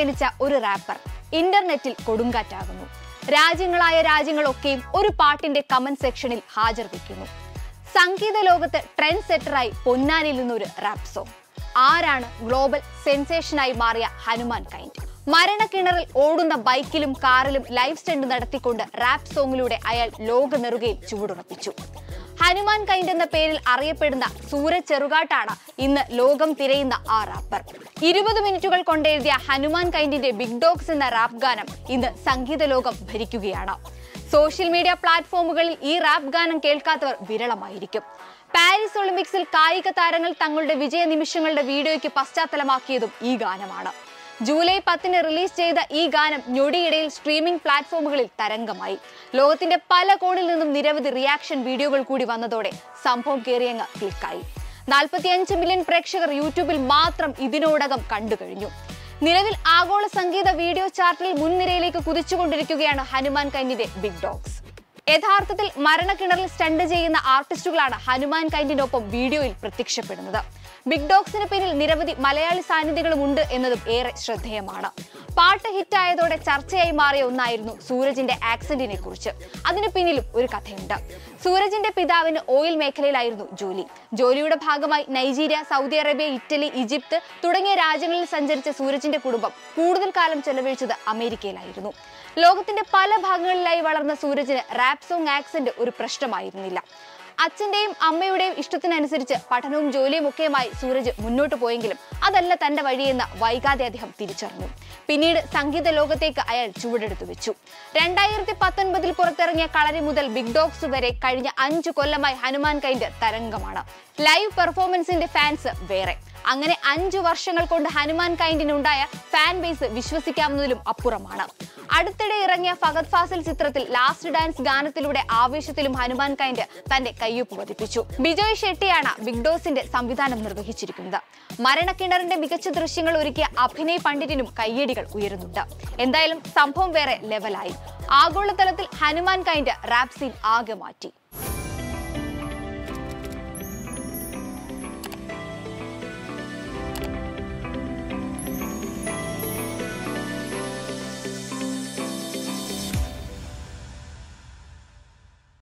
ജനിച്ച ഒരു റാപ്പർ ഇന്റർനെറ്റിൽ കൊടുങ്കാറ്റാകുന്നു രാജ്യങ്ങളായ രാജ്യങ്ങളൊക്കെയും ഒരു പാട്ടിന്റെ കമന്റ് സെക്ഷനിൽ ഹാജർ വയ്ക്കുന്നു സംഗീത ലോകത്ത് ട്രെൻഡ് സെറ്ററായി പൊന്നാനിൽ നിന്നൊരു റാപ്പ് സോങ് ആരാണ് ഗ്ലോബൽ സെൻസേഷനായി മാറിയ ഹനുമാൻ കൈൻഡ് മരണക്കിണറിൽ ഓടുന്ന ബൈക്കിലും കാറിലും ലൈഫ് സ്റ്റണ്ട് നടത്തിക്കൊണ്ട് റാപ്പ് സോങ്ങിലൂടെ അയാൾ ലോക നെറുകയിൽ ചുവടുറപ്പിച്ചു ഹനുമാൻ കൈൻഡ് എന്ന പേരിൽ അറിയപ്പെടുന്ന സൂരജ് ചെറുകാട്ടാണ് ഇന്ന് ലോകം തിരയുന്ന ആ റാപ്പർ ഇരുപത് മിനിറ്റുകൾ കൊണ്ടെഴുതിയ ഹനുമാൻ കൈൻഡിന്റെ ബിഗ് ഡോഗ്സ് എന്ന റാപ്പ് ഗാനം ഇന്ന് സംഗീത ലോകം ഭരിക്കുകയാണ് സോഷ്യൽ മീഡിയ പ്ലാറ്റ്ഫോമുകളിൽ ഈ റാപ്പ് ഗാനം കേൾക്കാത്തവർ വിരളമായിരിക്കും പാരീസ് ഒളിമ്പിക്സിൽ കായിക താരങ്ങൾ തങ്ങളുടെ വിജയ നിമിഷങ്ങളുടെ വീഡിയോയ്ക്ക് പശ്ചാത്തലമാക്കിയതും ഈ ഗാനമാണ് ജൂലൈ പത്തിന് റിലീസ് ചെയ്ത ഈ ഗാനം ഞൊടിയിടയിൽ സ്ട്രീമിംഗ് പ്ലാറ്റ്ഫോമുകളിൽ തരംഗമായി ലോകത്തിന്റെ പല കോണിൽ നിന്നും നിരവധി റിയാക്ഷൻ വീഡിയോകൾ കൂടി വന്നതോടെ സംഭവം കയറിയങ്ങ് ക്ലിക്കായി നാൽപ്പത്തിയഞ്ച് മില്യൺ പ്രേക്ഷകർ യൂട്യൂബിൽ മാത്രം ഇതിനോടകം കണ്ടു കഴിഞ്ഞു നിലവിൽ ആഗോള സംഗീത വീഡിയോ ചാർട്ടിൽ മുൻനിരയിലേക്ക് കുതിച്ചുകൊണ്ടിരിക്കുകയാണ് ഹനുമാൻ കൈൻഡിന്റെ ബിഗ് ഡോഗ്സ് യഥാർത്ഥത്തിൽ മരണക്കിണറിൽ സ്റ്റണ്ട് ചെയ്യുന്ന ആർട്ടിസ്റ്റുകളാണ് ഹനുമാൻ കൈൻഡിനൊപ്പം വീഡിയോയിൽ പ്രത്യക്ഷപ്പെടുന്നത് ബിഗ് ഡോഗ്സിന് പിന്നിൽ നിരവധി മലയാളി സാന്നിധ്യങ്ങളും ഉണ്ട് എന്നതും ഏറെ ശ്രദ്ധേയമാണ് പാട്ട് ഹിറ്റായതോടെ ചർച്ചയായി മാറിയ ഒന്നായിരുന്നു സൂരജിന്റെ ആക്സിഡന്റിനെ കുറിച്ച് അതിന് പിന്നിലും ഒരു കഥയുണ്ട് സൂരജിന്റെ പിതാവിന് ഓയിൽ മേഖലയിലായിരുന്നു ജോലി ജോലിയുടെ ഭാഗമായി Nigeria Saudi Arabia Italy Egypt തുടങ്ങിയ രാജ്യങ്ങളിൽ സഞ്ചരിച്ച സൂരജിന്റെ കുടുംബം കൂടുതൽ കാലം ചെലവഴിച്ചത് അമേരിക്കയിലായിരുന്നു ലോകത്തിന്റെ പല ഭാഗങ്ങളിലായി വളർന്ന സൂരജിന് റാപ്പ് സോങ് ആക്സെന്റ് ഒരു പ്രശ്നമായിരുന്നില്ല അച്ഛന്റെയും അമ്മയുടെയും ഇഷ്ടത്തിനനുസരിച്ച് പഠനവും ജോലിയും ഒക്കെയുമായി സൂരജ് മുന്നോട്ട് പോയെങ്കിലും അതല്ല തന്റെ വഴിയെന്ന് വൈകാതെ അദ്ദേഹം തിരിച്ചറിഞ്ഞു പിന്നീട് സംഗീത ലോകത്തേക്ക് അയാൾ ചുവടെടുത്തു വെച്ചു രണ്ടായിരത്തി പത്തൊൻപതിൽ പുറത്തിറങ്ങിയ കളരി മുതൽ ബിഗ് ഡോഗ്സ് വരെ കഴിഞ്ഞ അഞ്ചു കൊല്ലമായി ഹനുമാൻ കൈൻഡ് തരംഗമാണ് ലൈവ് പെർഫോമൻസിന്റെ ഫാൻസ് വേറെ അങ്ങനെ അഞ്ചു വർഷങ്ങൾ കൊണ്ട് ഹനുമാൻ കൈൻഡിനുണ്ടായ ഫാൻ ബേസ് വിശ്വസിക്കാവുന്നതിലും അപ്പുറമാണ് അടുത്തിടെ ഇറങ്ങിയ ഫഗത് ഫാസിൽ ചിത്രത്തിൽ ലാസ്റ്റ് ഡാൻസ് ഗാനത്തിലൂടെ ആവേശത്തിലും ഹനുമാൻ കൈൻഡ് തന്റെ കയ്യൊപ്പ് പതിപ്പിച്ചു ബിജോയ് ഷെട്ടിയാണ് ബിഗ് ഡോസിന്റെ സംവിധാനം നിർവഹിച്ചിരിക്കുന്നത് മരണക്കിണറിന്റെ മികച്ച ദൃശ്യങ്ങൾ ഒരുക്കിയ അഭിനയ് പണ്ഡിറ്റിനും കയ്യടികൾ ഉയരുന്നുണ്ട് എന്തായാലും സംഭവം വേറെ ലെവലായി ആഗോളതലത്തിൽ ഹനുമാൻ കൈൻഡ് റാപ്പ് സീൻ ആകെ മാറ്റി